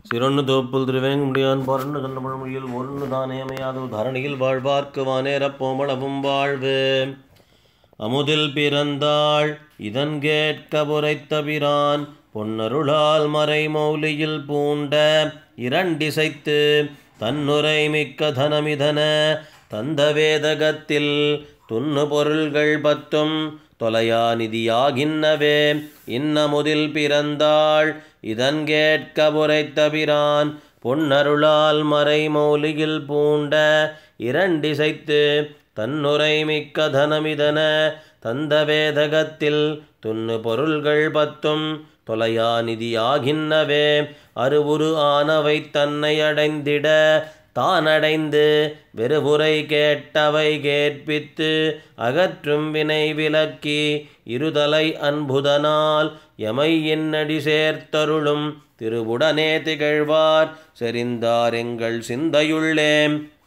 சிறொன்னு தோப்புல் திருவேங்குடியான் பொறன்னு சொன்ன பழமொழியில் ஒருன்னு தானேமையாது தரணியில் வாழ்வார்க்கு வானேரப் போமளவும் வாழ்வு அமுதில் பிறந்தாள் இதன் கேட்க புரைத்த பிரான் பொன்னருளால் மறை மௌலியில் பூண்ட இரண்டிசைத்து தன்னுரை மிக்க தனமிதன தந்த வேதகத்தில் துண்ணு பொருள்கள் பத்தும் தொலையா நிதியாகின்னவே இன்னமுதில் பிறந்தாள் இதன் கேட்க புரைத்த பிரான் பொன்னருளால் மறை மௌலியில் பூண்ட இரண்டிசைத்து தன்னுரை மிக்க தனமிதன தந்த வேதகத்தில் துண்ணு பொருள்கள் பத்தும் தொலையா நிதியாகின்னவே அருவுரு ஆனவை தன்னை அடைந்திட தானடைந்து வெறுபுரை கேட்டவை கேட்பித்து அகற்றும் வினை விலக்கி இருதலை அன்புதனால் எமை என்னடி சேர்த்தருளும் திருவுடனே திகழ்வார் செறிந்தார் எங்கள் சிந்தையுள்ளே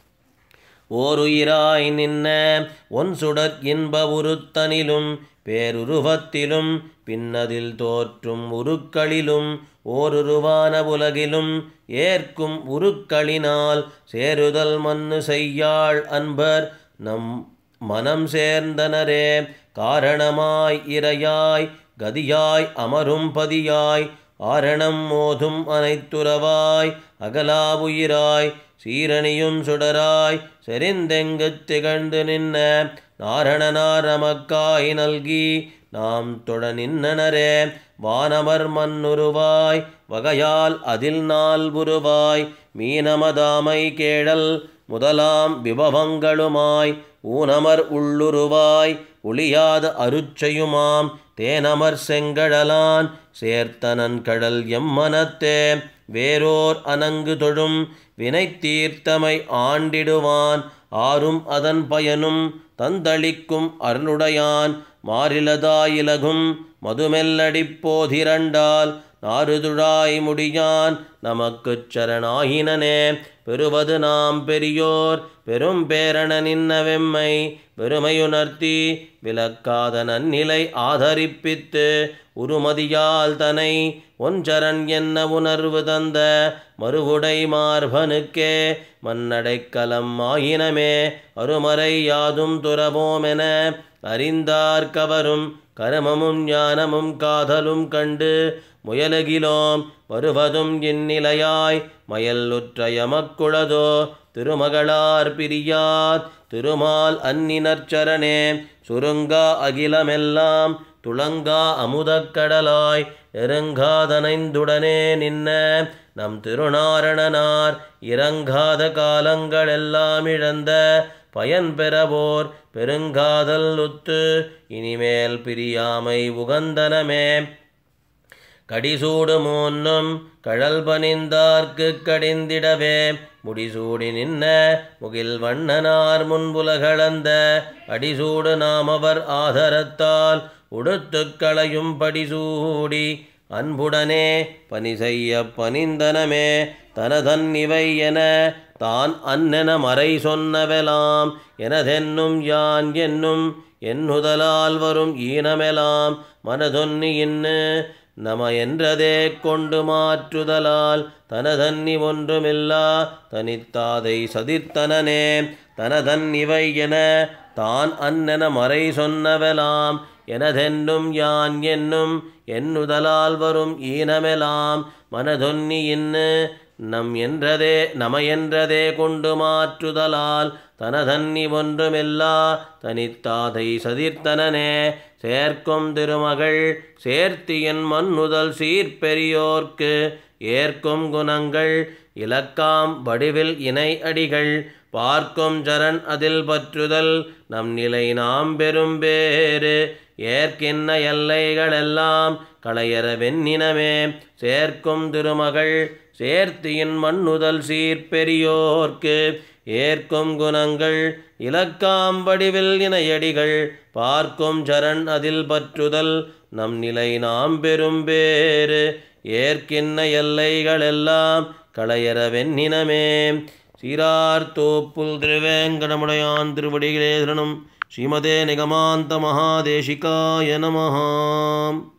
ஓருயிராய் நின்ன ஒன் சுடர் இன்ப உருத்தனிலும் பேருருவத்திலும் பின்னதில் தோற்றும் உருக்களிலும் ஓருருவான உலகிலும் ஏற்கும் உருக்களினால் சேருதல் மண்ணு செய்யாள் அன்பர் நம் மனம் சேர்ந்தனரே காரணமாய் இரையாய் கதியாய் அமரும் பதியாய் ஆரணம் மோதும் அனைத்துறவாய் அகலாவுயிராய் சீரணியும் சுடராய் செறிந்தெங்குத் திகழ்ந்து நின்ன நாரணனார் நமக்காய் நல்கி நாம் தொட நின்னனரே வானமர் மண்ணுருவாய் வகையால் அதில் நாள் உருவாய் மீனமதாமை கேழல் முதலாம் விபவங்களுமாய் ஊனமர் உள்ளுருவாய் ஒளியாத அருச்சையுமாம் தேனமர் செங்கடலான் சேர்த்தனன் கடல் எம்மனத்தே வேரோர் அனங்கு தொழும் வினை தீர்த்தமை ஆண்டிடுவான் ஆறும் அதன் பயனும் தந்தளிக்கும் அருளுடையான் மாறிலதாயிலகும் மதுமெல்லடிப் போதிரண்டால் நாறுதுழாய் முடியான் நமக்குச் சரணாயினனே பெறுவது நாம் பெரியோர் பெரும் பேரண நின்ன வெம்மை பெருமையுணர்த்தி விளக்காத நன்னிலை ஆதரிப்பித்து உருமதியால் தனை ஒன்றரன் என்ன உணர்வு தந்த மறுவுடை மார்பனுக்கே மன்னடைக்கலம் ஆயினமே அருமறை யாதும் துறவோமென அறிந்தார் கவரும் கருமமும் ஞானமும் காதலும் கண்டு முயலுகிலோம் வருவதும் இந்நிலையாய் மயல்லுற்றயமக்குளதோ திருமகளார் பிரியாத் திருமால் அந்நினற்சரணே சுருங்கா அகிலமெல்லாம் துளங்கா அமுதக்கடலாய் நெருங்காதனைந்துடனே நின்ன நம் திருநாரணனார் இறங்காத காலங்களெல்லாம் இழந்த பயன் பெறவோர் பெருங்காதல் உத்து இனிமேல் பிரியாமை உகந்தனமே கடிசூடு மூன்னும் கழல் பணிந்தார்க்கு கடிந்திடவே முடிசூடி நின்ன முகில் வண்ணனார் முன்புலகளந்த அடிசூடு நாம் அவர் ஆதரத்தால் உடுத்துக் களையும் படிசூடி அன்புடனே பணி செய்ய பணிந்தனமே தனதன் இவை என தான் அன்னென மறை சொன்னவெலாம் எனதென்னும் யான் என்னும் என்னுதலால் வரும் ஈனமெலாம் மனதொன்னி இன்னு நம என்றதே கொண்டு மாற்றுதலால் தனதன்னி ஒன்றுமில்லா தனித்தாதை சதிர்த்தனனே தனதன் இவை என தான் அன்னென மறை சொன்னவெலாம் எனதென்னும் யான் என்னும் என்னுதலால் வரும் ஈனமெலாம் மனதொன்னி இன்னு நம் என்றதே நம என்றதே கொண்டு மாற்றுதலால் தனதன்னி ஒன்றுமில்லா தனித்தாதை சதிர்த்தனனே சேர்க்கும் திருமகள் சேர்த்தியன் மண்ணுதல் சீர்பெரியோர்க்கு ஏற்கும் குணங்கள் இலக்காம் வடிவில் இணை அடிகள் பார்க்கும் சரண் அதில் பற்றுதல் நம் நிலை நாம் பெரும் பேறு ஏற்கின்ன எல்லைகளெல்லாம் களையற வெண்ணினமே சேர்க்கும் திருமகள் சேர்த்தியின் மண்ணுதல் சீர்பெரியோர்க்கு ஏற்கும் குணங்கள் இலக்காம் வடிவில் இணையடிகள் பார்க்கும் சரண் அதில் பற்றுதல் நம் நிலை நாம் பெரும் பேறு ஏற்கின்ன எல்லைகளெல்லாம் களையற வெண்ணினமே சீரார் தோப்புல் திருவேங்கடமுடையான் திருவடிகளே சரணம் ஸ்ரீமதே நிகமாந்த மகாதேசிகாய நமஹாம்